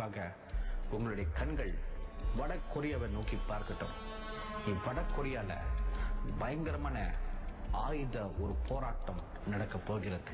நிமிடங்களாக உங்களுடைய கண்கள் வட கொரியாவை நோக்கி பார்க்கட்டும் இ- வட கொரியால பயங்கரமான ஆயுத ஒரு போராட்டம் நடக்க போகிறது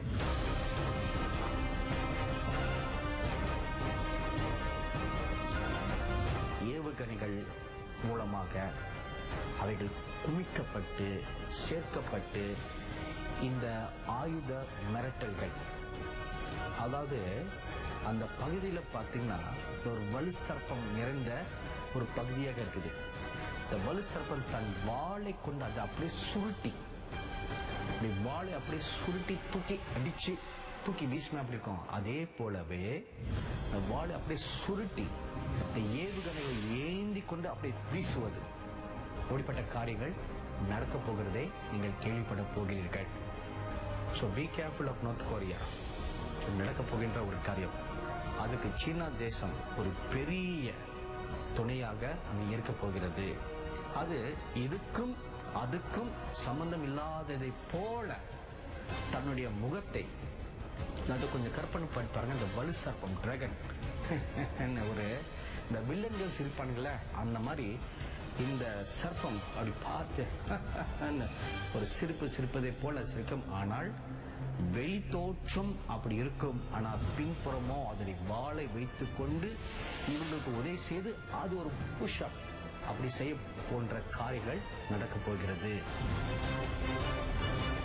ஏவுகணைகள் மூலமாக அவைகள் குமிக்கப்பட்டு சேர்க்கப்பட்டு இந்த ஆயுத மிரட்டல்கள் அதாவது அந்த பகுதியில் பார்த்தீங்கன்னா ஒரு வலு சர்ப்பம் நிறைந்த ஒரு பகுதியாக இருக்குது இந்த வலு சர்ப்பம் தன் வாளை கொண்டு அதை அப்படியே சுருட்டி அப்படி வாளை அப்படியே சுருட்டி தூக்கி அடிச்சு தூக்கி வீசினா அப்படி இருக்கும் அதே போலவே இந்த வாளை அப்படியே சுருட்டி இந்த ஏவுகணையை ஏந்தி கொண்டு அப்படியே வீசுவது அப்படிப்பட்ட காரியங்கள் நடக்க போகிறதை நீங்கள் கேள்விப்பட போகிறீர்கள் so be careful of North Korea நடக்க போகின்ற ஒரு காரியம் அதுக்கு சீனா தேசம் ஒரு பெரிய துணையாக அங்கு இருக்க போகிறது அது இதுக்கும் அதுக்கும் சம்பந்தம் இல்லாததை போல தன்னுடைய முகத்தை அது கொஞ்சம் கற்பனை பண்ணி பாருங்க இந்த வலு சர்ப்பம் டிராகன் ஒரு இந்த வில்லன்கள் சிரிப்பானுங்கள அந்த மாதிரி இந்த சர்ப்பம் அப்படி பார்த்து ஒரு சிரிப்பு சிரிப்பதை போல சிரிக்கும் ஆனால் வெளி தோற்றம் அப்படி இருக்கும் ஆனால் பின்புறமோ அதனை வாளை வைத்துக் கொண்டு இவங்களுக்கு உதவி செய்து அது ஒரு புஷ்அப் அப்படி செய்ய போன்ற காரியங்கள் நடக்க போகிறது